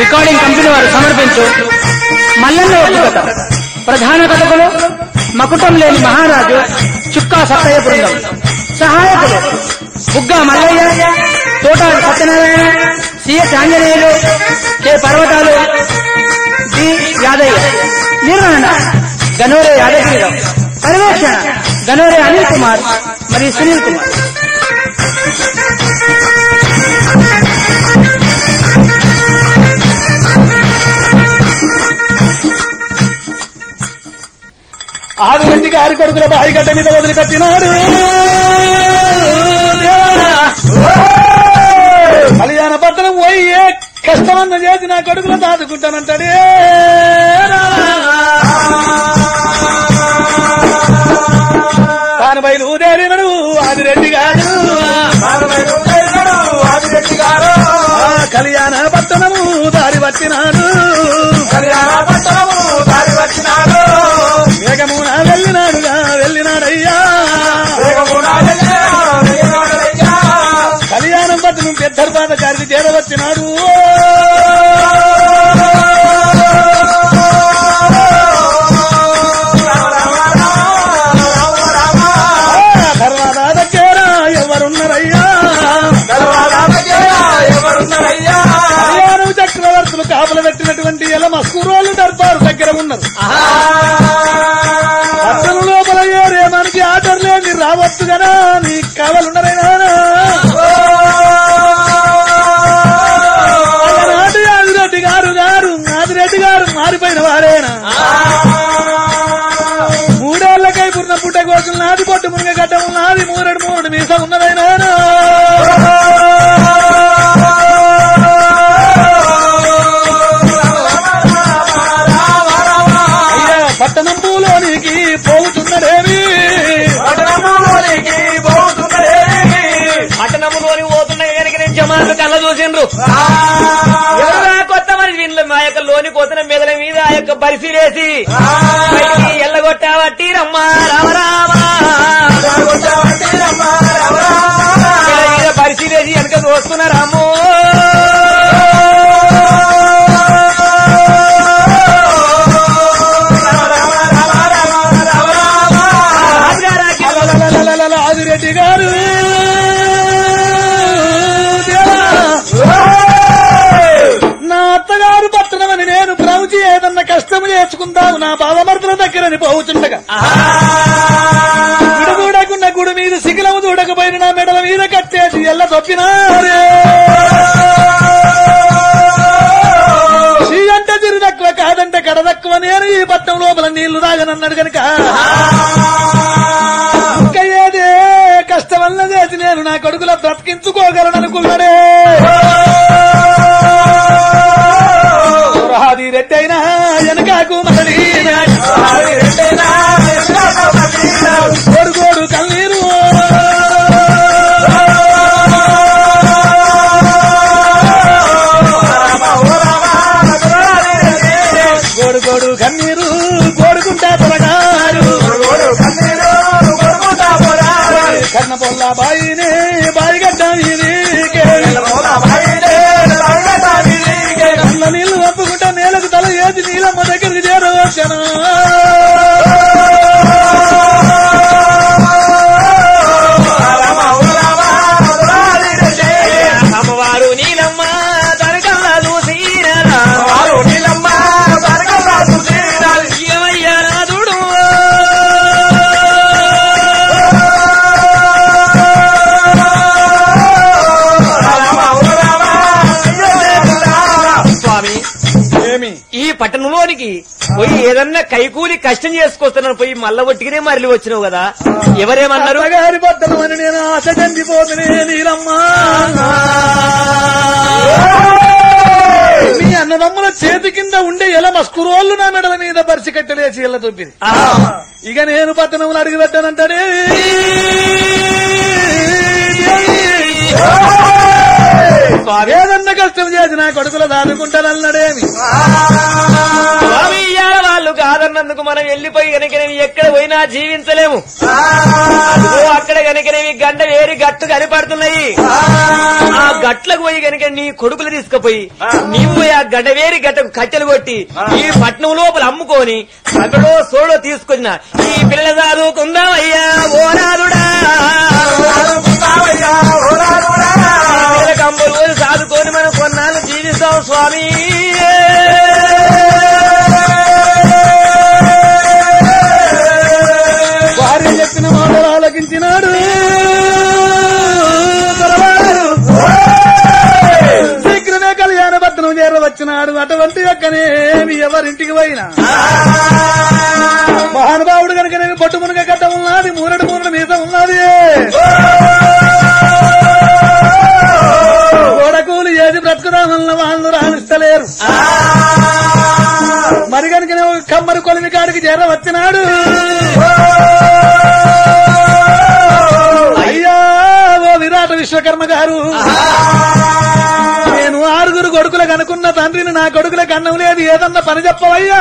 Recording company వారు సమర్పించు మల్లన్న ఒట్టు కథ ప్రధాన కథకులు మకుటం లేని మహారాజు చుక్కా సత్తయ్య బృందం సహాయకులు Bugga Mallaiah Thotadu Satyanarayana C S Anjaneyulu K Parvathalu D Yadaiah నిర్వహణ గనోరే యాదగిరిరావు పర్యవేక్షణ గనోరే అనిల్ కుమార్ మరియు సునీల్ కుమార్ ఆదిరెడ్డి గారి కొడుకుల బాయి గడ్డ మీద వదిలిపెట్టినాడు కళ్యాణ పత్రం పోయి ఏ కష్టమన్న చేసి నా కొడుకులు దాదుకుంటానంటాడే తాను బయలుదేరినడు ఆదిరెడ్డి గారు ఆ కళ్యాణ పట్టణము దారి వచ్చినాడు వేగమున వెళ్ళినాడుగా వెళ్ళినాడయ్యా కళ్యాణం పట్టణం పెద్దర్బాద గారికి చేరవచ్చినాడు ఆ తర్వాత దగ్గర ఎవరున్నారయ్యా కళ్యాణం చక్రవర్తులు కాపులు పెట్టినటువంటి ఎలమ స్కూరోళ్ళు దర్బారు దగ్గర ఉన్నారు పట్టణం లోపల ఏరే మనకి ఆర్డర్ లేని రావచ్చు గనా నీకు కావాలన్నారైనా నాటి ఆదిరెడ్డి గారు గారు ఆదిరెడ్డి గారు మారిపోయిన వాడేనా మూడేళ్లకై పుట్టిన పుట్ట కోసం నాది పొట్టు మునగ గడ్డం నాది మూరెడు మూరెడు మీస ఉన్నదైనా అయ్యా పట్టణం పూలోనికి పోతున్నదేమి పట్టణములోని పోతున్న కనుక నేను జమాలు కళ్ళ చూసిండ్రు ఎవరా కొత్త మరి వీళ్ళు మా యొక్క లోని కోసిన మెదల మీద ఆ యొక్క పరిశీలేసి బయటికి ఎల్లగొట్టావట్టి రమ్మా రామ రామ మెదల మీద పరిశీలేసి వెనక చూస్తున్నారమ్మో లలలలలలల ఆదిరెడ్డి గారు దేవా! నా అత్తగారు పట్టణమని నేను ప్రవచి ఏదన్నా కష్టము చేసుకుందాము నా బావమర్దుల దగ్గరని పోవుతుండగా గుడగూడకున్న గుడి మీద శిఖిలము దూడకపోయిన నా మెడల మీద కట్టేసి ఎల్ల తప్పినారే శ్రీ అంటే తిరు తక్కువ కాదంటే కడ తక్కువ నేను ఈ పట్టణం లోపల నీళ్లు తాగనన్నాడు కనుక ఇంకా ఏదే కష్టం వల్ల చేసి నేను నా కొడుకుల బ్రతికించుకోగలను అనుకున్నాడే రాది రెట్టయినా వెనకాకు మరలి గోడు గోడు కన్నీరు గోడు గోడు కన్నీరు గోడుకుంటా తొలగారు కన్న పొల్ల బాయినే బాయి గడ్డ వీధికే. కళ్ళ నీళ్లు ఒప్పుకుంటా నేలకు తల ఏది నీలమ్మ దగ్గరికి చేరవచ్చాను అమ్మవారు నీలమ్మ తనకల్లా చూసినరా ఏమయ్యా నాదుడు స్వామి ఏమి ఈ పట్టణంలోనికి పోయి ఏదన్నా కైకూలి కష్టం చేసుకొస్తున్నాను పోయి మల్ల ఒట్టిగానే మరలి వచ్చినావు కదా ఎవరేమన్నారు గారి పట్టణమని నేను ఆశ చండిపోతునే నీలమ్మా మీ అన్నదమ్ముల చేతి కింద ఉండే ఎలా మస్కురోళ్ళు నా మెడల మీద పరిచి కట్టలేసి ఎల్ల తొప్పింది ఆ, ఇక నేను పట్టణంలో అడిగి పెట్టానంటాడే స్వామి ఏదన్నా కష్టం చేసి నా కొడుకుల దాదుకుంటానన్నాడేమి స్వామి ఇయ్యాల వాళ్ళు కాదన్నందుకు మనం వెళ్ళిపోయి కనుక నేను ఎక్కడ పోయినా జీవించలేము అదిగో అక్కడ గనుకనేవి గంట వేరి గట్టు కనపడుతున్నాయి ఆ గట్లకు పోయి గనుక నీ కొడుకులు తీసుకుపోయి నీవు పోయి ఆ గడ్డ వేరి గట్టకు కట్టెలు కొట్టి ఈ పట్నం లోపల అమ్ముకొని అక్కడో సోడో తీసుకొచ్చిన ఈ పిల్లల చదువుకుందామయ్యా ఓ నాదుడా పిల్లల కంబలు పోయి సాదుకొని మనం కొన్నాళ్ళు జీవిస్తాం స్వామి భార్య చెప్పిన మాటలు ఆలకించినాడు శీఘ్రమే కళ్యాణ భద్రం చేరవచ్చినాడు అటువంటి యొక్కనే ఎవరింటికి పోయినా మహానుభావుడు కనుక నేను పొట్టు మునగ గడ్డ ఉన్నది మూరడు మూరడు మీద ఉన్నది గోడకూలు ఏది బ్రతుకుదామన్న వాళ్ళు రాణిస్తలేరు మరి కనుక కమ్మరి కొలిమి కాడికి చేరవచ్చినాడు అయ్యా ఓ విరాట విశ్వకర్మ గారు నేను ఆరుగురు కొడుకులకు అనుకున్న తండ్రిని నా కొడుకులకు అన్నం లేదు ఏదన్నా పని చెప్పవయ్యా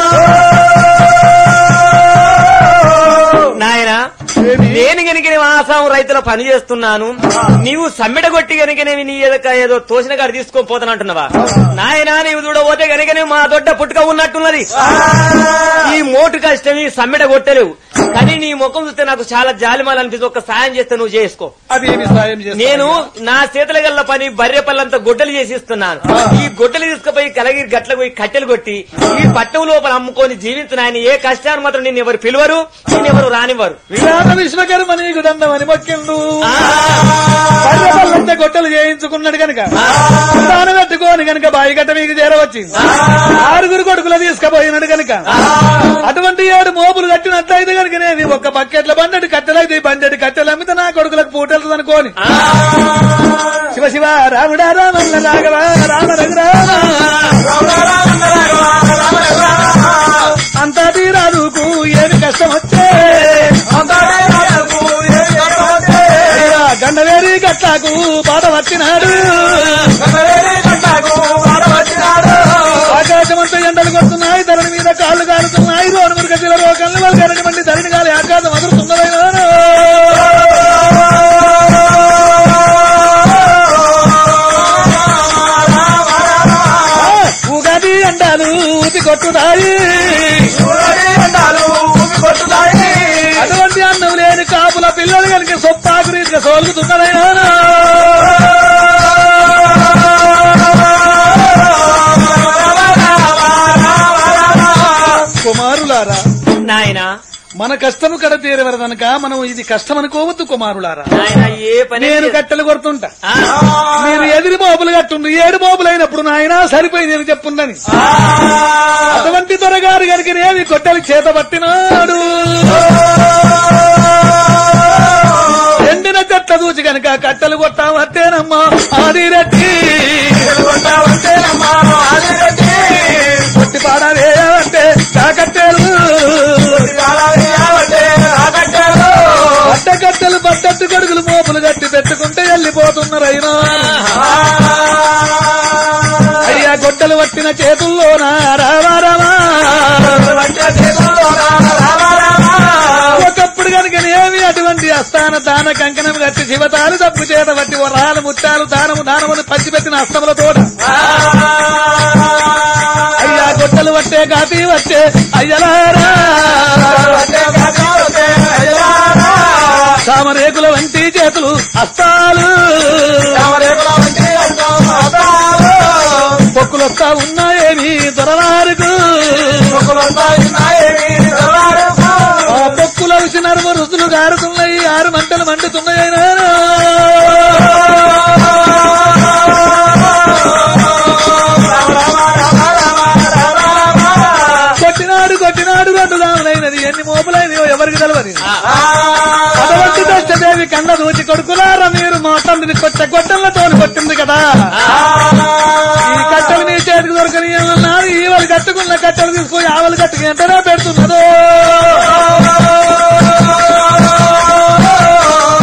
నాయన ఏమి? నేను గనుక ఆసాం రైతుల పని చేస్తున్నాను నీవు సమ్మెడ కొట్టి గనుకనేవి నీ ఎదక ఏదో తోసిన కాడ తీసుకొని పోతానంటున్నావా నాయన నీవు చూడబోతే గనుకనే మా దొడ్డ పుట్టుక ఉన్నట్టున్నది ఈ మోటు కష్టం ఈ సమ్మెడ కొట్టలేవు కానీ నీ ముఖం చూస్తే నాకు చాలా జాలిమాలు అనిపిస్తుంది ఒక సాయం చేస్తే నువ్వు చేసుకో అదేమి సాయం చేస్తావు? నేను నా చేతుల గల్ల పని బర్రె పళ్ళంతా గొడ్డలు చేసి ఇస్తున్నాను ఈ గొడ్డలు తీసుకుపోయి కలగిరి గట్ల పోయి కట్టెలు కొట్టి ఈ పట్టం లోపల అమ్ముకొని జీవించిన ఆయన ఏ కష్టాన్ని మాత్రం నేను ఎవరు పిలువరు నేను ఎవరు రానివ్వరు విరాట విశ్వకర్మ నీకు దండమని మొక్కిండు పల్లెపల్లంతా గొట్టలు చేయించుకున్నాడు కనుక తాను పెట్టుకోని కనుక బాయి గట్ట మీకు చేరవచ్చింది ఆరుగురు కొడుకులు తీసుకుపోయినాడు కనుక అటువంటి ఏడు మోపులు కట్టినట్లయితే కనుక నేను ఒక్క బకెట్ల బండెడు కట్టెలైతే ఈ బండెడు కట్టెలు అమ్మితే నా కొడుకులకు పూటెళ్తుంది అనుకోని శివ శివ రాముడా రామల్ల రాఘవ రామ రఘురామ అంతా తీరాదుకు ఏమి కష్టం వచ్చే అయ్యా, గండవేరి గట్లకు బాధ వచ్చినాడు ఆకాశమంతా ఎండలు కొడుతున్నాయి ధరణి మీద కాళ్ళు కాలుతున్నాయి రోడ్డు మురుగ శిల రోగంలు వాళ్ళు కరగమండి ధరణి గాలి ఆకాశం అదురుతున్నదైనా ఉగాది ఎండాలు ఊపి కొట్టుతాయి అటువంటి అన్నం లేని కాపుల పిల్లలు కనుక సొప్పాకు రీతిగా సోలుగుతున్నదైనా కుమారులారా నాయన మన కష్టము కడ తీరవరదనక మనం ఇది కష్టం అనుకోవద్దు కుమారులారా నాయన ఏ పని నేను కట్టెలు కొడుతుంటా ఆ, మీరు ఎదిరి బాబులు కట్టుండ్రు ఏడు బాబులు అయినప్పుడు నాయన సరిపోయి నేను చెప్పుండని అటువంటి త్వరగారు కనుక నేమి కొట్టెలు చేత పట్టినాడు ఎండిన చెట్ల దూచి కనుక కట్టెలు కొట్టావట్టేనమ్మా ఆదిరెడ్డి కొట్టి పాడవేయవంటే కాకట్టెలు అడ్డకట్టెలు పట్టట్టు కడుగులు మోపులు కట్టి పెట్టుకుంటే వెళ్ళిపోతున్నారు అయినా అయ్యా గొడ్డలు పట్టిన చేతుల్లోనా రావా రావా ఒకప్పుడు కనుక ఏమి అటువంటి అస్థాన దాన కంకణం కట్టి శివతాలు తప్పు చేత బట్టి వరాలు ముత్తాలు దానము దానములు పంచిపెట్టిన అస్తముల తోట అయ్యా గొడ్డలు పట్టే కాపీ వచ్చే అయ్యలారా తామరేకుల వంటి చేతులు అస్తాలు పొక్కులొస్తా ఉన్నాయేమి దొరలారుకు ఆ పొక్కుల విసి నరుము రుసులు గారుతున్నాయి ఆరు మంటలు మండుతున్నాయినా కొట్టినాడు కొట్టినాడు రెండు దాములైనది ఎన్ని మోపులైనయో ఎవరికి తెలవదు అటువంటి దశదేవి కన్న దూచి కొడుకులారా మీరు మా తండ్రిని కొట్ట గొడ్డలతో కొట్టింది కదా ఈ కట్టెలు నీ చేతికి దొరకని అన్నారు ఈ వాళ్ళు కట్టుకున్న కట్టెలు తీసుకుని ఆవలు కట్టుకు ఎంతనే పెడుతున్నదో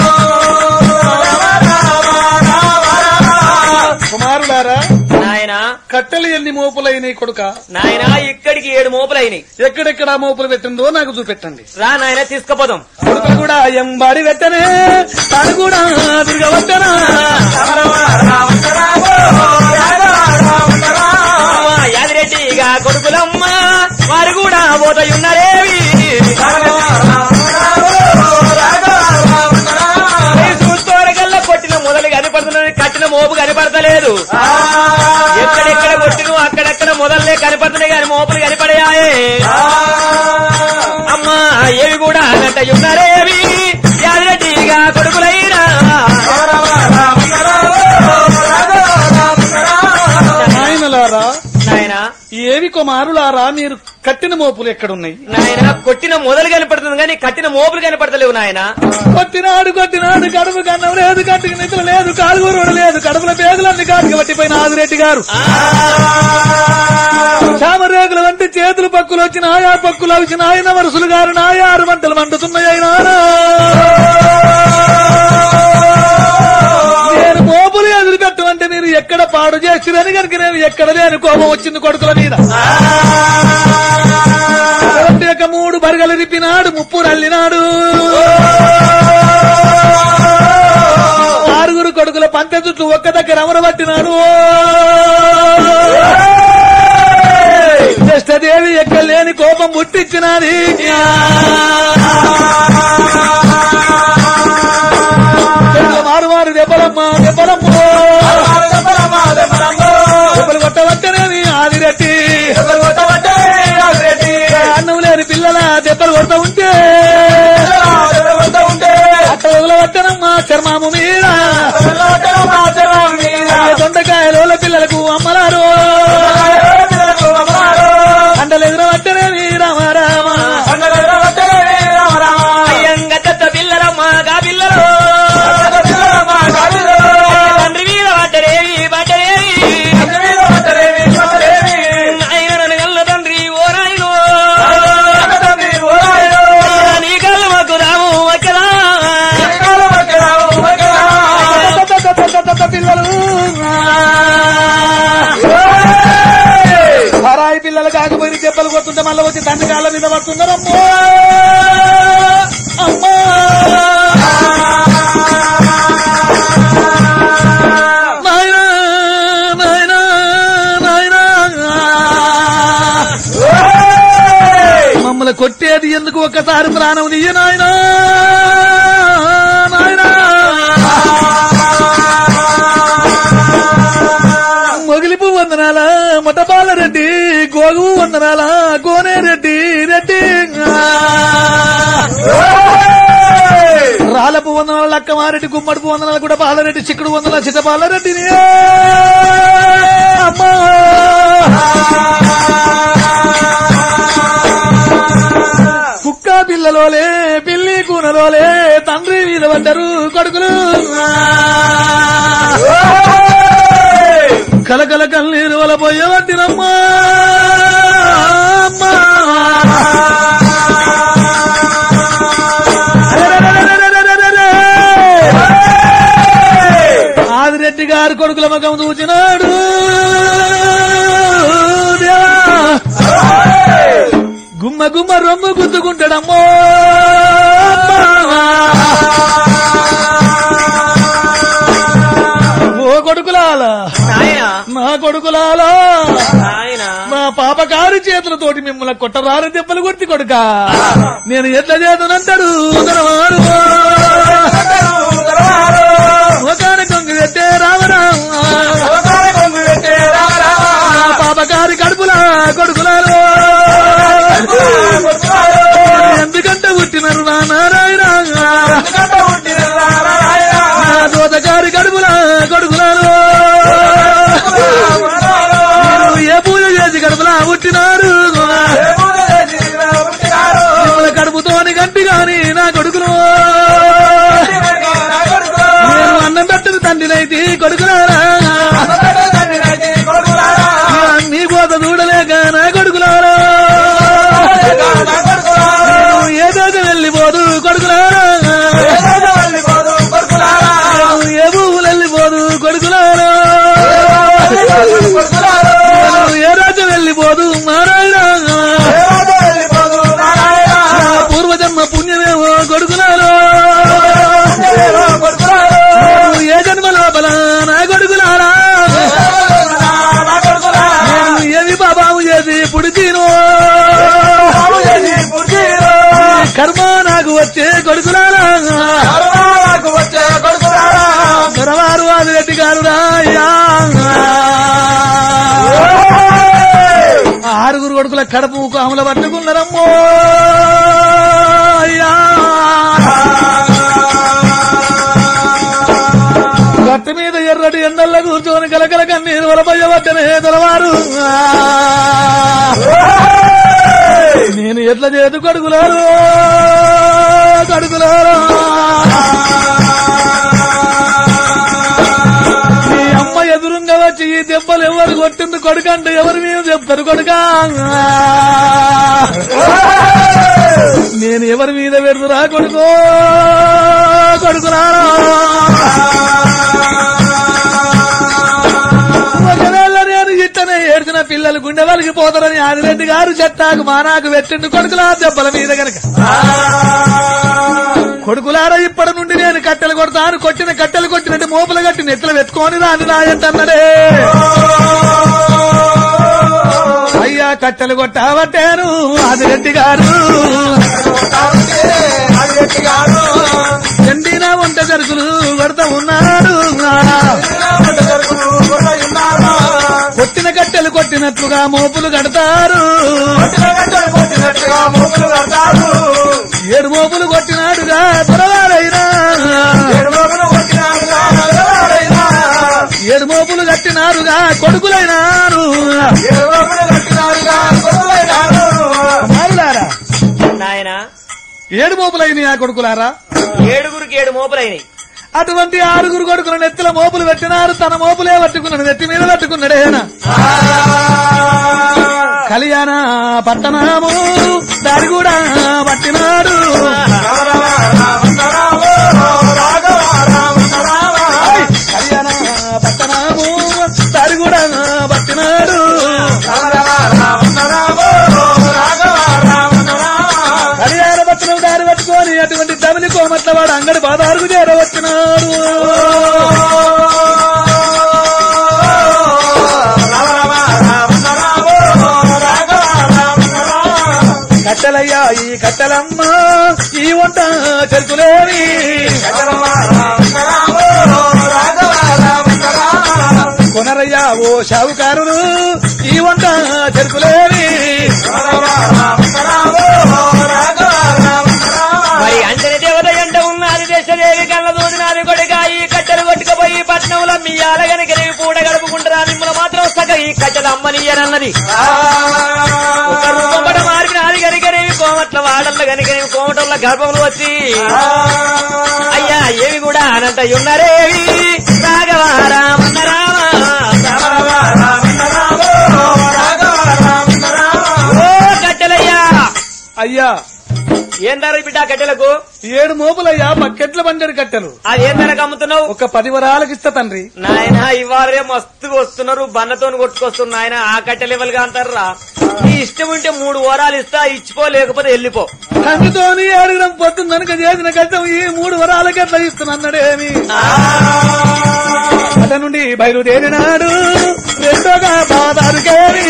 కుమారులారా నాయన కట్టెలు ఎన్ని మోపులైనాయి కొడుక నాయన ఇక్కడికి ఏడు మోపులైనాయి ఎక్కడెక్కడ ఆ మోపులు పెట్టిందో నాకు చూపెట్టండి రా నాయన తీసుకుపోదాం కొడుకులు కూడా ఎంబాడి పెట్టనే తాను కూడా తిరగవచ్చనా యాదిరెడ్డిగా కొడుకులమ్మ వారు కూడా పోతయున్నారేవి చూస్తోరగల్లా కొట్టిన మొదలు కనపడుతున్నది కట్టిన మోపు కనపడతలేదు ఎక్కడెక్కడ కొట్టిన అక్కడెక్కడ మొదలే కనపడుతున్నాయి కానీ మోపులు కనపడయాయే అమ్మా ఏవి కూడా అన్నట్టున్నారేవి యాదిరెడ్డిగా కొడుకులైనా నాయనలారా నాయన ఏవి కుమారులారా మీరు కట్టిన మోపులు ఎక్కడున్నాయి నాయన కొట్టిన మొదలు కనపడుతుంది కానీ కట్టిన మోపులు కనపడతలేవు నాయన కొట్టినాడు కొట్టినాడు కడుపు కన్నం లేదు కట్టుకు నిద్ర లేదు కాలుగూరు లేదు కడుపుల పేగులన్నీ కాటుకు పట్టిపోయిన ఆదిరెడ్డి గారు చామరేగుల వంటి చేతులు పక్కులు వచ్చిన ఆయా పక్కులు వచ్చిన ఆయన వరుసలు గారు నాయా ఆరు మంటలు మండుతున్నాయి ఆయన నేను మోపులు ఎదురు పెట్టమంటే మీరు ఎక్కడ పాడు చేస్తుదని కనుక నేను ఎక్కడ లేని కోపం వచ్చింది కొడుకుల మీద అటువంటి యొక్క మూడు బరగలు రిప్పినాడు ముప్పు రల్లినాడు ఆరుగురు కొడుకుల పంట చుట్టూ ఒక్క దగ్గర అమరబట్టినాడు జ్యేష్ఠదేవి ఎక్కలేని కోపం పుట్టించినది మారు మారు దెబ్బలమ్మ దెబ్బలమ్మ దెబ్బలు కొట్టవచ్చనేది ఆదిరెడ్డి అన్నం లేని పిల్లల దెబ్బలు కొడతా ఉంటే అట్ట వదలవచ్చనమ్మా చర్మాము మీద దొండకాయల పిల్లలకు అమ్మలారు అండలు ఎదురవచ్చనేది రామారామ అయ్యంగ చెత్త పిల్లలమ్మా గా పిల్లలు తండ్రి మీద పడ్డరేవి పడ్డరేవి ఆయన నన్ను గల్ల తండ్రి ఓ రాయుడు నీ కళ్ళు మాకు రాము వక్కలా పిల్లలు పరాయి పిల్లలు కాకపోయి దెబ్బలు కొడుతుంటే మళ్ళీ వచ్చి తండ్రి కాళ్ళ మీద పడుతున్నారు అమ్మో అమ్మా నాయనా, నాయనా, నాయనా. మమ్మల్ని కొట్టేది ఎందుకు ఒక్కసారి ప్రాణం నీయ నాయనా నాయనా మొగిలిపు వందనాల మొట్టపాలరెడ్డి గోగు వందనాల కోనేరెడ్డి రెడ్డి రాలపు వందనాల లక్కమారెడ్డి గుమ్మడిపు వందనాలు కూడా పాలరెడ్డి చిక్కుడు వందనాల చిత్తపాలరెడ్డిని అమ్మా కుక్క పిల్లలోలే పిల్లి కూనలోలే తండ్రి మీద పడ్డరు కొడుకులు కలకల కన్నీరు వల పోయవట్టినమ్మా అమ్మా. అరెరెరెరెరెరెరెరెరె. ఆదిరెడ్డి గారు కొడుకుల మగం చూచినాడు దేవా. గుమ్మ గుమ్మ రొమ్ము గుద్దుకుంటాడమ్మో ఓ కొడుకులాలా నాయన నా కొడుకులాలా నాయన మా పాపకారు చేతులతోటి మిమ్మల్ని కొట్టరారు దెబ్బలు కొట్టి కొడుక నేను ఎట్లా చేతనంటాడు ఉదరవారు ఒకరి కొంగు పెట్టే రామరామ నా పాపకారి కడుపులా కొడుకులారు ఎందుకంటే పుట్టినారు నా నారాయణ నా దోతగారి కడుపులా కొడుకులారు మీరు ఏ పూజ చేసి కడుపులా పుట్టినారు మిమ్మల్ని కడుపుతోని గంటి గాని నా కొడుకులు నేను అన్నం పెట్టదు తండ్రినైతే కొడుకులారా నీ కోత చూడలేక నా కొడుకులారా నేను ఏదో వెళ్ళిపోదు కొడుకులారా నేను ఏ భూములు వెళ్ళిపోదు కొడుకులారా కొడుకులారా దొరవారు ఆదిరెడ్డి గారు రాయ్యా ఆరుగురు కొడుకుల కడుపు కాముల పట్టుకున్నారమ్మో అయ్యా. గట్టు మీద ఎర్రటి ఎండల్లో కూర్చొని కలకల కన్నీరు వలపయ్యవద్దనే దొరవారు నేను ఎట్లా చేతు కొడుకులారు కొడుకులారు మీ అమ్మ ఎదురుంగా వచ్చి ఈ దెబ్బలు ఎవరు కొట్టింది కొడుకంటే ఎవరి మీద చెప్తారు కొడుకా నేను ఎవరి మీద పెడుతురా కొడుకో కొడుకురారా ఒకవేళ నేను ఇట్టనే ఏడ్చిన పిల్లలు గుండె వాళ్ళకి పోతారని ఆదిరెడ్డి గారు చెట్టాకు మానాకు పెట్టిండు కొడుకులా దెబ్బల మీద గనక కొడుకులారా ఇప్పటి నుండి నేను కట్టెలు కొడతాను కొట్టిన కట్టెలు కొట్టినట్టు మోపులు కట్టి నెత్తులు పెట్టుకొని రాని రాయంటన్నడే అయ్యా కట్టెలు కొట్టావట్టాను ఆదిరెడ్డి గారు ఎండిన వంట జరుకులు కొడతా ఉన్నాడు కొట్టిన కట్టెలు కొట్టినట్లుగా మోపులు కడతారు ఏడు మోపులు కొట్టినాడుగా త్వరవారైనా ఏడు మోపులు కట్టినారుగా కొడుకులైనారు మారులారా నాయన ఏడు మోపులైన ఆ కొడుకులారా ఏడుగురికి ఏడు మోపులైనవి అటువంటి ఆరుగురు కొడుకుల నెత్తిల మోపులు పెట్టినారు తన మోపులే పట్టుకున్నాడు నెత్తి మీద పట్టుకున్నాడేనా కళ్యాణ పట్టణము దారి కూడా పట్టినాడు కళ్యాణ పట్టణము దారి కూడా పట్టినాడు కళ్యాణ పట్టణం దారి పట్టుకొని అటువంటి తమిళ కోమట్ల వాడు అంగడి బాదారుకు చేరవచ్చినాడు కట్టెలయ్యా ఈ కట్టెలమ్మ ఈ వంట చెరుకులేవి కొనరయ్యా ఓ షావుకారులు ఈ వంట చెరుకులేవి మరి అంజని దేవత ఎంట ఉన్నది దేశదేవి కళ్ళ దూదినాది కొడుక ఈ కట్టెలు కొట్టుకుపోయి పట్నంలో మీ ఆలగనికి రేవి పూట గడుపుకుంటారా మిమ్మల్ని మాత్రం సగ ఈ కట్టెలు అమ్మనియ్యనన్నది ఒక రూపంపట మార్పిన ఆది గనికనేవి కోమట్ల వాడల్ల గనికనేవి కోమటల్ల గర్భంలో వచ్చి అయ్యా ఏవి కూడా అనంత ఉన్నరేవి రాఘవ రామన్న రామ ఓ కట్టెలయ్యా అయ్యా ఏం ధర బిడ్డ ఆ కట్టెలకు ఏడు మోపులయ్యా బకెట్ల బండెడు కట్టెలు అది ఏం ధరకు అమ్ముతున్నావు ఒక పది వరాలకి ఇస్తా తండ్రి నాయన ఇవాళ మస్తుగా వస్తున్నారు బన్నతోని కొట్టుకొస్తున్నారు నాయన ఆ కట్టె లెవెల్గా అంటారా నీ ఇష్టం ఉంటే మూడు ఓరాలు ఇస్తా ఇచ్చిపో లేకపోతే వెళ్ళిపో తండ్రితోని ఏడుగురం పొద్దున్న కనుక చేసిన కట్టం ఈ మూడు వరాలకి ఎట్లా ఇస్తున్నాడేమి అట నుండి బయలుదేరినాడు రెండోగా బాదారుకేరి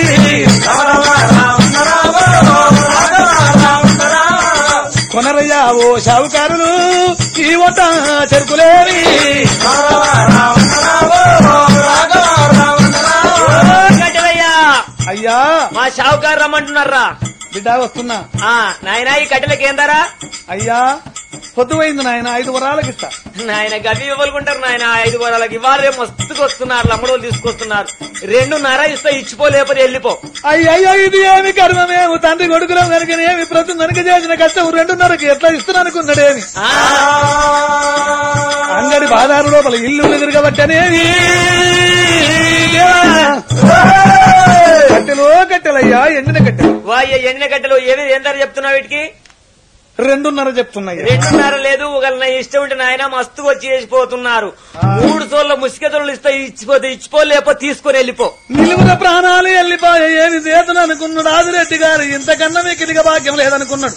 కొనరయ్యా ఓ షావుకారులు ఈ వంట చెరుకులేవి ఓ కట్టెలయ్యా అయ్యా మా షావుకారు రమ్మంటున్నారా బిడ్డ వస్తున్నా ఆ నాయన ఈ కట్టెలకి ఏం ధర అయ్యా పొద్దుపోయింది నాయన ఐదు వరాలకి ఇస్తా నాయన గవి ఇవ్వలుకుంటారు నాయన ఐదు వరాలకి ఇవాళ రేపు మస్తుగా వస్తున్నారు లమ్మడోలు తీసుకొస్తున్నారు రెండున్నర ఇస్తా ఇచ్చిపో లేకపోతే వెళ్ళిపో అయ్యయ్యో ఇది ఏమి కర్మమేము తండ్రి కొడుకులం కనుక ఏమి ప్రతి కనుక చేసిన కష్టం రెండున్నరకి ఎట్లా ఇస్తున్నా అనుకున్నాడేమి ఆ, అంగడి బాదారు లోపల ఇల్లు ఎదురుగబట్టనేవి కట్టెలు కట్టెలయ్యా ఎండిన కట్టెలు వాయ్య ఎండిన కట్టెలు ఏవి ఏం ధర చెప్తున్నావు వీటికి రెండున్నర చెప్తున్నాయి రెండున్నర లేదు ఒకళ్ళ నా ఇష్టం ఉంటే నాయన మస్తుగా వచ్చి చేసిపోతున్నారు మూడు సోళ్ళ ముసికెతలు ఇస్తే ఇచ్చిపోతే ఇచ్చిపో లేకపోతే తీసుకొని వెళ్ళిపో నిలువున ప్రాణాలు వెళ్ళిపోయే ఏమి చేతులు అనుకున్నాడు ఆదిరెడ్డి గారు ఇంతకన్నా మీకు ఇదిగా భాగ్యం లేదనుకున్నాడు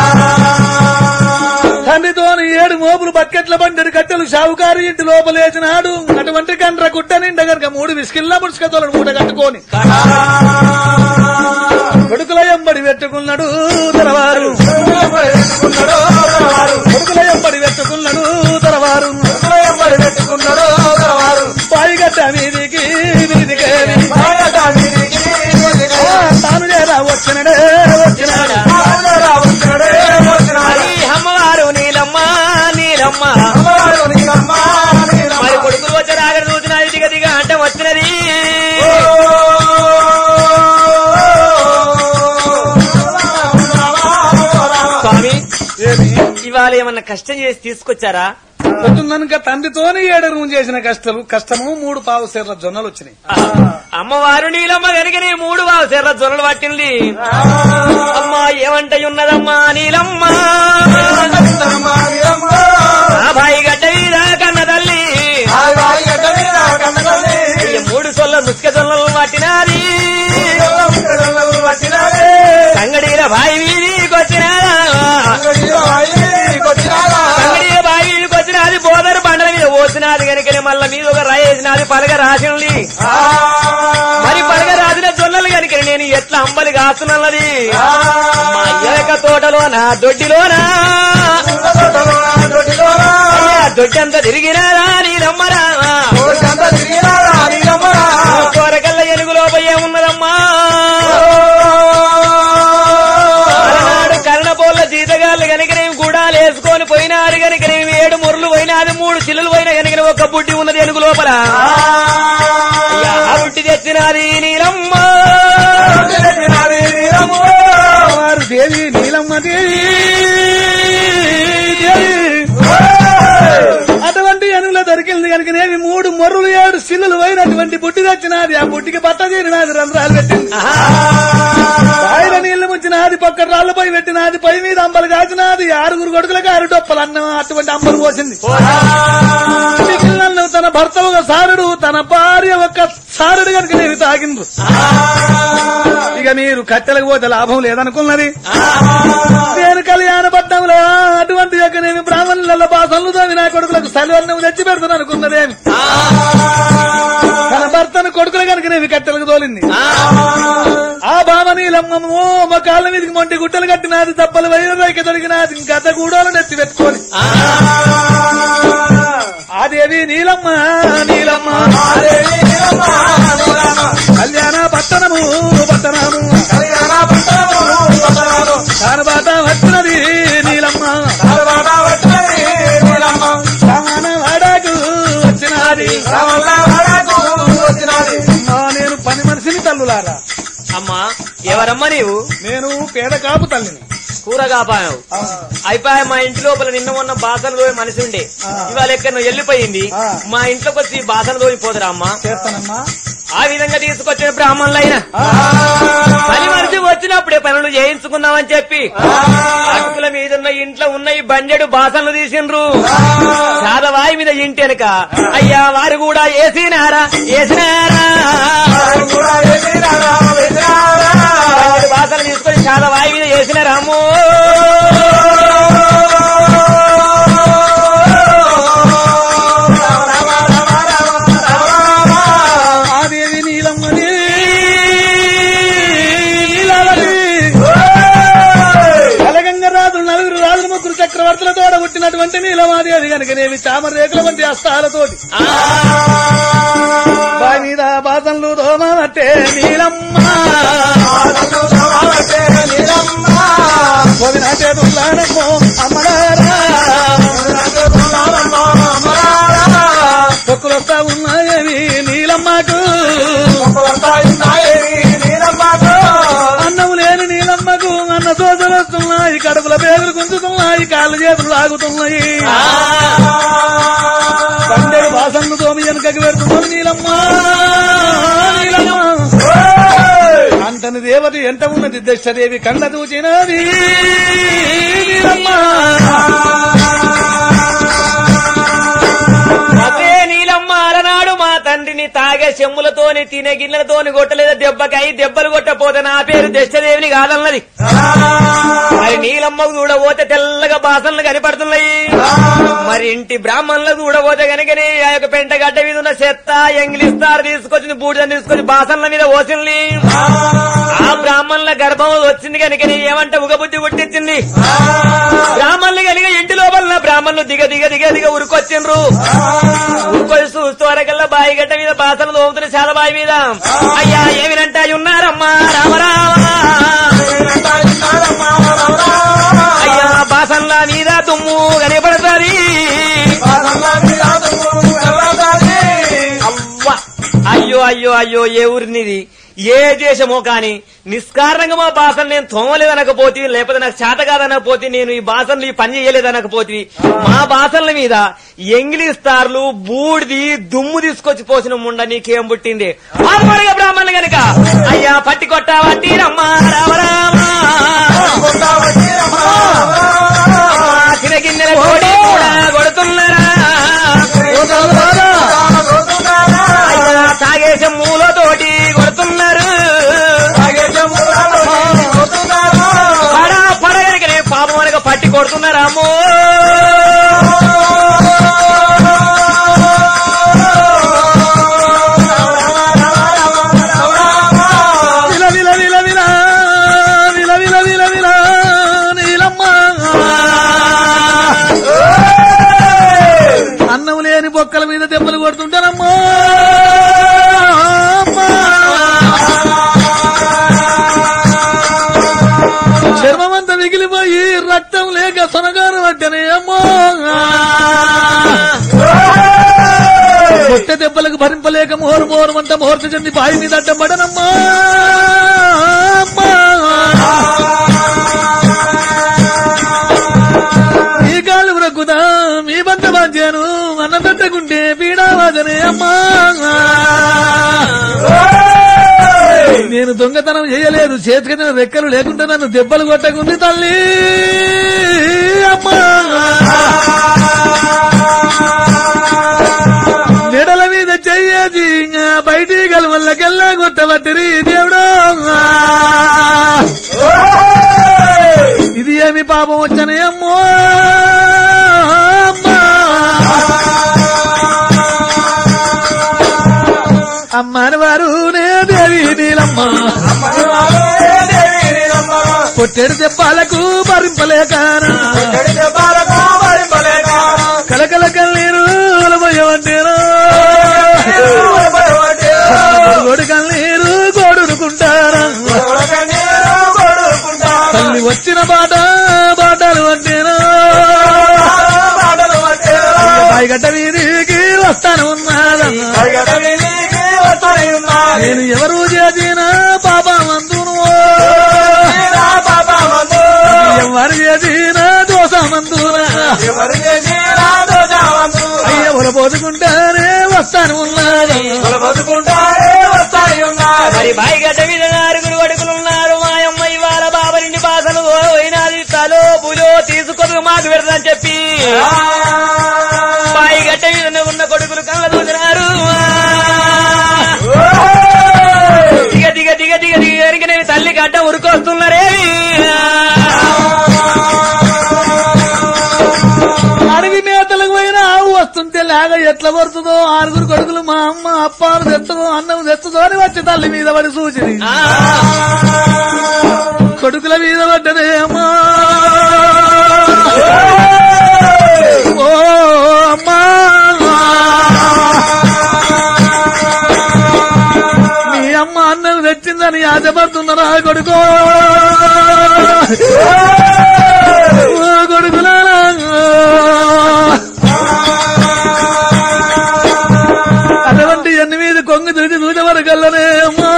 తండ్రితోని ఏడు మోపులు బకెట్ల బండి కట్టెలు షావుకారు ఇంటి లోపలేసినాడు అటువంటి కండ్ర గుట్ట నిండా గనక మూడు విసికిల్లా ముసుకతోలను మూట కట్టుకొని కొడుకుల ఎంబడి పెట్టుకున్నాడు తెరవారు కొడుకుల ఎంబడి పెట్టుకున్నాడు తెరవారు పాయిగట్ట మీదికి మీదికి తాను చేరా వచ్చినడే వచ్చినాడు మరి అమ్మవారు నీలమ్మ నీలమ్మ మరి కొడుకులు వచ్చి రాగడ చూసినది దిగ దిగ అంటే వచ్చినది స్వామి ఏమి ఇవాళ ఏమన్నా కష్టం చేసి తీసుకొచ్చారా పొద్దున్ననక తండ్రితోనే ఏడరు చేసిన కష్టము కష్టము మూడు పావు సేర్ల జొన్నలు వచ్చినాయి అమ్మవారు నీలమ్మ కనుకనే మూడు వావు సెర్ర జొన్నలు పట్టింది అమ్మా ఏమంట ఉన్నదమ్మా నీలమ్మ ఆ బాయి గడ్డ మీద కన్న తల్లి ఈ మూడు సొల్ల ముసుక జొన్నలు పట్టినాది సంగడీల బాయి వీధికి వచ్చినాదా సంగడీల బాయి వీధికి వచ్చినది బోదరు బండల మీద పోసినది కనుకనే మళ్ళా మీద ఒక రాయి వేసినది పలక రాసింది మరి పలక రాసిన జొన్నలు కనుక నేను ఎట్లా అంబలి కాస్తున్నది మా ఏక తోటలోనా దొడ్డిలోనా అయ్యా, దొడ్డంతా తిరిగినారా నీ నమ్మరా కోరకల్ల ఎనుగులో ఏమున్నదమ్మా అలనాడు కర్ణపోళ్ళ జీతగాళ్ళు కనుకనేమి గుడాలు వేసుకొని పోయినారు కనుకనేమి ఏడు ముర్రులు పోయినాది మూడు చిల్లులు పోయినా కనుక ఒక బుడ్డి ఉన్నది ఎనుగు లోపల అయ్యా, ఆ బుడ్డి తెచ్చినాది నీలమ్మ వారు దేవి నీలమ్మ దేవి దేవి. అటువంటి అనువులో దొరికింది కనుక నేవి మూడు మొర్రులు ఏడు సిల్లులు పోయినటువంటి బుడ్డి తెచ్చినది ఆ బుడ్డికి బట్ట చేరినది రంధ్రాలు పెట్టింది ఆయన నీళ్లు ముంచినది పక్క రాళ్ళపై పెట్టినది పై మీద అంబలు కాచినది ఆరుగురు కొడుకులకు ఆరు డొప్పలు అన్నం అటువంటి అంబలు పోసింది మిగిలిన తన భర్త ఒక సారుడు తన భార్య ఒక సారుడు కనుక నేను తాగిండ్రు ఇక మీరు కట్టెలకు పోతే లాభం లేదనుకున్నది నేను కళ్యాణ పట్నంలో అటువంటి యొక్క నేను బ్రాహ్మణుల బాసలు తోమి నా కొడుకులకు సలవన్నం తెచ్చి పెడతాను అనుకున్నదేమి తన భర్తను కొడుకులు కనుక నేను కట్టెలకు తోలింది ఆ భామనీలమ్మో మా కాళ్ళ మీదకి మొంటి గుట్టలు కట్టినది తప్పలు వైరకి దొరికినది గత గూడోలు నెత్తి పెట్టుకొని ఆదేవి నీలమ్మ నీలమ్మ కళ్యాణ పట్టణము పట్టణము కారబాట వచ్చినది నీలమ్మ రామన వాడకు వచ్చినది అమ్మా, నేను పని మనిషిని తల్లులారా అమ్మా ఎవరమ్మా నీవు నేను పేద కాపు తల్లిని కూర కాపావు అయిపోయా మా ఇంటి లోపల నిన్న మొన్న బాసన దోయి మనిషి ఉండే ఇవాళ ఎక్కడ వెళ్ళిపోయింది ఆ. మా ఇంట్లోకి వచ్చి బాసన దోయి పోదురా అమ్మా చేస్తానమ్మా ఆ విధంగా తీసుకొచ్చిన బ్రాహ్మణులైనా పని మనిషి వచ్చినప్పుడే పనులు చేయించుకుందామని చెప్పి అటుకుల మీద ఉన్న ఇంట్లో ఉన్న ఈ బండెడు బాసనలు తీసిండ్రు చాదవాయి మీద ఇంటి వెనక అయ్యా వారు కూడా వేసినారా వేసినారా బండెడు బాసనలు తీసుకొని చాదవాయి మీద వేసినారా అమ్మో ఆదేవి నీలమ్మ నీలాలది కలగంగ రాజులు నలుగురు రాజులు ముగ్గురు చక్రవర్తులతో పుట్టినటువంటి నీలమాదేవి కనుకనేవి చామర రేకుల వంటి హస్తాలతోటి బావి మీద బాధలు దోమటే నీలమ్మ గోవిన చేతుల్లానమ్మో అమ్మలారా పొక్కులు వస్తా ఉన్నాయేవి నీలమ్మకు అన్నం లేని నీలమ్మకు అన్న సోదలు వస్తున్నాయి కడుపుల పేగులు గుంజుతున్నాయి కాళ్ళు చేతులు లాగుతున్నాయి పండేరు వాసన్ను తోమి వెనుకకి పెడుతున్నాను నీలమ్మ నీలమ్మ అంతని దేవత ఎంత ఉన్నది దశదేవి కండ దూచినది నీలమ్మ అదే నీలమ్మ అలనాడు మా తండ్రిని తాగే చెమ్ములతోని తినే గిన్నెలతోని కొట్టలేదు దెబ్బకాయి దెబ్బలు కొట్టపోతే నా పేరు దశదేవిని కాదన్నది మరి నీలమ్మ అమ్మకు చూడబోతే తెల్లగా బాసనలు కనపడుతున్నాయి మరి ఇంటి బ్రాహ్మణులకు చూడబోతే కనుకనే ఆ యొక్క పెంట గడ్డ మీద ఉన్న చెత్త ఎంగిలిస్తారు తీసుకొచ్చింది బూడిద తీసుకొచ్చి బాసనల మీద పోసింది ఆ బ్రాహ్మణుల గర్భం వచ్చింది కనుకనే ఏమంటే ఉగబుద్ధి పుట్టించింది బ్రాహ్మణులు కనుక ఇంటి లోపల బ్రాహ్మణులు దిగ దిగ దిగ దిగ ఉరికొచ్చిండ్రు ఉరికొచ్చి చూస్తూ వరకల్లా బాయి గడ్డ మీద బాసనలు తోముతున్న చాలా బాయి మీద అయ్యా ఏమినంటే ఉన్నారమ్మా రామరామ అయ్యా బాసన్ల మీద దుమ్ము కనపడుతుంది అవ్వ అయ్యో అయ్యో అయ్యో ఏ ఊరినిది ఏ దేశమో కాని నిష్కారణంగా మా బాసలు నేను తోమలేదనకపోతే లేకపోతే నాకు చేత కాదనకపోతే నేను ఈ బాసనలు ఈ పని చేయలేదనకపోతే మా బాసనల మీద ఎంగిలిస్తార్లు బూడిది దుమ్ము తీసుకొచ్చి పోసిన ముండ నీకేం పుట్టింది ఆత్మడిగా బ్రాహ్మణులు గనక అయ్యా పట్టి కొట్టావట్టి రమ్మా రామరామ గిన్నెల కోడి కూడా కొడుతున్నారా అయ్యా తాగేసే మూలతోటి కొడుతున్నారు పడ పడగలిగిన పాపం అనగా పట్టి కొడుతున్నారా అమ్మో విల విల విల విల విల విల విల విల నీలమ్మ అన్నం లేని బొక్కల మీద దెబ్బలు కొడుతుంటారమ్మా అమ్మా. చర్మమంతా మిగిలిపోయి రక్తం లేక సొనగారు పట్టనే అమ్మా కొట్ట దెబ్బలకు భరింపలేక మోరు మోరమంట మోర్చ చెంది బాయి మీద అడ్డం పడనమ్మా అమ్మా. మీ కాళ్ళు బ్రక్కుదా మీ బంత బాధ్యాను అన్న పెట్టకుంటే పీడావాదనే అమ్మా నేను దొంగతనం చేయలేదు చేతికి రెక్కలు లేకుండా నన్ను దెబ్బలు కొట్టకుంది తల్లి అమ్మా మెడల మీద చెయ్యేది బయటి గలవల్లకెల్లా కొట్టబట్టిరి దేవుడు ఇది ఏమి పాపం వచ్చనే అమ్మో అమ్మా. అమ్మని వారు నే దేవి నీలమ్మ కొట్టెడు దెబ్బలకు భరింపలేకనా కలకల కన్నీరు అలమయ్యవంటేనా గోడు కన్నీరు గోడునుకుంటారా తల్లి వచ్చిన బాట బాటలు అంటేనా పైగడ్డ వీధికి వస్తాను ఉన్నాదా నేను ఎవరు చేసిన పాపమందును ఎవరు చేసిన దోషమందునా అయ్య ఉరబోదుకుంటానే వస్తాను ఉన్నాదా మరి బాయి గడ్డ మీద ఆరుగురు కొడుకులు ఉన్నారు మా అమ్మ ఇవాళ బాబరింటి బాసలు పోయినది తలో పులో తీసుకొని మాకు పెడదని చెప్పి బాయి గడ్డ మీద ఉన్న కొడుకులు కళ్ళ దూసినారు దిగ దిగ దిగ దిగ దిగ ఎరిగినవి తల్లి గడ్డ ఉరుకొస్తున్నారేవి అడవి మేతలకు పోయిన ఆవు వస్తుంటే లాగా ఎట్లా పడుతుందో ఆరుగురు కొడుకులు మా అమ్మ అప్పాలు తెచ్చదో అన్నం తెచ్చదో అని వచ్చి తల్లి మీద పడి సూచిని ఆ, కొడుకుల మీద పడ్డదే అమ్మా ఓ అమ్మా మీ అమ్మ అన్నం తెచ్చిందని ఆశపడుతున్నారా కొడుకో ఓ కొడుకులారా అటువంటి ఎన్ని మీద కొంగు తిరిగి చూసే వరకల్లనే అమ్మా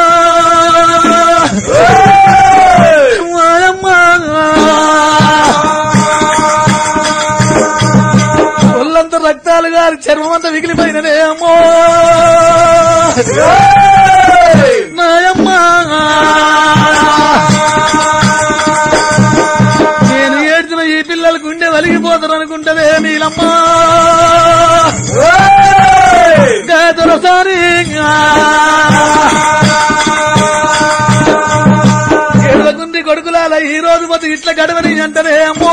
ఒళ్ళంతా రక్తాలు గారి చర్మం అంతా మిగిలిపోయిననే అమ్మో నాయమ్మా నేను ఏడ్చిన ఈ పిల్లలు గుండె వలిగిపోతారు అనుకుంటదే నీలమ్మా దొరసారి ఏడవకుంది కొడుకులాల ఈ రోజు మొత్తం ఇట్లా గడవని అంటనే అమ్మో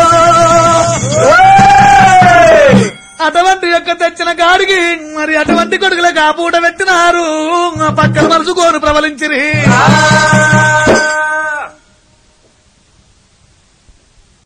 అటువంటి యొక్క తెచ్చిన గాడికి మరి అటువంటి కొడుకులకు ఆ పూట పెట్టినారు ఆ పక్కన మనసు కోరు ప్రబలించిరి